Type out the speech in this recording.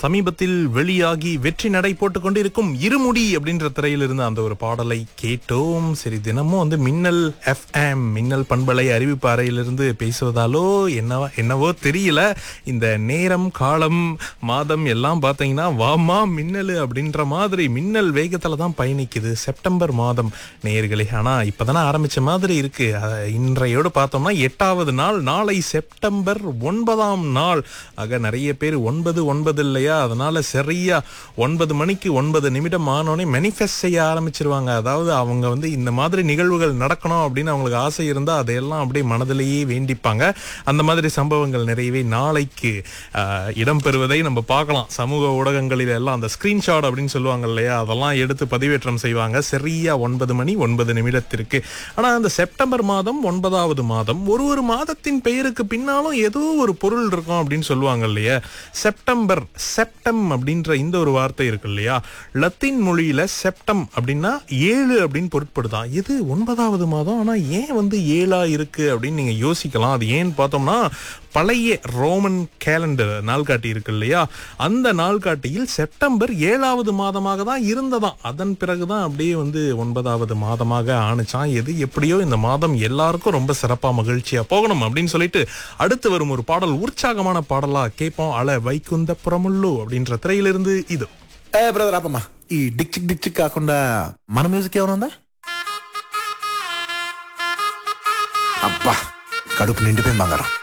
சமீபத்தில் வெளியாகி வெற்றி நடை போட்டுக் கொண்டிருக்கும் இருமுடி அப்படின்ற திரையில் இருந்த அந்த ஒரு பாடலை கேட்டோம் சரி தினமும் வந்து மின்னல் எஃப்எம் மின்னல் பண்பலை அறிவிப்பு அறையிலிருந்து பேசுவதாலோ என்னவா என்னவோ தெரியல இந்த நேரம் காலம் மாதம் எல்லாம் பார்த்தீங்கன்னா வாமா மின்னல் அப்படின்ற மாதிரி மின்னல் வேகத்துல தான் பயணிக்குது செப்டம்பர் மாதம் நேயர்களே ஆனா இப்பதானே ஆரம்பிச்ச மாதிரி இருக்கு அஹ், இன்றையோடு பார்த்தோம்னா எட்டாவது நாள் நாளை செப்டம்பர் ஒன்பதாம் நாள் ஆக நிறைய பேர் ஒன்பது ஒன்பது இல்லையா அதனால சரியா ஒன்பது மணிக்கு ஒன்பது நிமிடம் ஆனோடனே மேனிஃபெஸ்ட் செய்ய ஆரம்பிச்சிருவாங்க அதாவது அவங்க வந்து இந்த மாதிரி நிகழ்வுகள் நடக்கணும் அப்படின்னு அவங்களுக்கு ஆசை இருந்தா அதையெல்லாம் அப்படியே மனதிலேயே வேண்டிப்பாங்க அந்த மாதிரி சம்பவங்கள் நிறையவே நாளைக்கு ஆஹ், இடம்பெறுவதை நம்ம பார்க்கலாம் சமூக ஊடகங்களில் எல்லாம் அந்த ஸ்கிரீன்ஷாட் அப்படின்னு சொல்லுவாங்க இல்லையா அதெல்லாம் எடுத்து பதிவேற்றம் செய்வாங்க சரியா ஒன்பது மணி ஒன்பது நிமிடத்திற்கு ஆனா அந்த செப்டம்பர் மாதம் ஒன்பதாவது மாதம் ஒரு ஒரு மாதத்தின் பெயருக்கு பின்னாலும் ஏதோ ஒரு பொருள் இருக்கும் அப்படின்னு சொல்லுவாங்க இல்லையா செப்டம்பர் செப்டம் அப்படின்ற இந்த ஒரு வார்த்தை இருக்கு இல்லையா லத்தீன் மொழியில செப்டம் அப்படின்னா ஏழு அப்படின்னு பொருட்படுதான் இது ஒன்பதாவது மாதம் ஆனா ஏன் வந்து ஏழா இருக்கு அப்படின்னு நீங்க யோசிக்கலாம் அது ஏன்னு பார்த்தோம்னா பழைய ரோமன் கேலண்டர் நாள்காட்டி இருக்கு இல்லையா அந்த நாள்காட்டியில் செப்டம்பர் ஏழாவது மாதமாக தான் இருந்ததாம் அதன் பிறகுதான் அப்படியே வந்து ஒன்பதாவது மாதமாக ஆணுச்சான் எது எப்படியோ இந்த மாதம் எல்லாருக்கும் ரொம்ப சிறப்பா மகிழ்ச்சியா போகணும் அப்படின்னு சொல்லிட்டு அடுத்து வரும் ஒரு பாடல் உற்சாகமான பாடலா கேட்போம் அல வைகுந்த புறமுள்ளு அப்படின்ற திரையிலிருந்து இது ఏ బ్రదర్ ఆపమ్మా ఈ డిక్ చిక్ డిక్ చిక్ కాకుండా మన మ్యూజిక్ ఏమైనా ఉందా అబ్బా కడుపు నిండిపోయింది బంగారం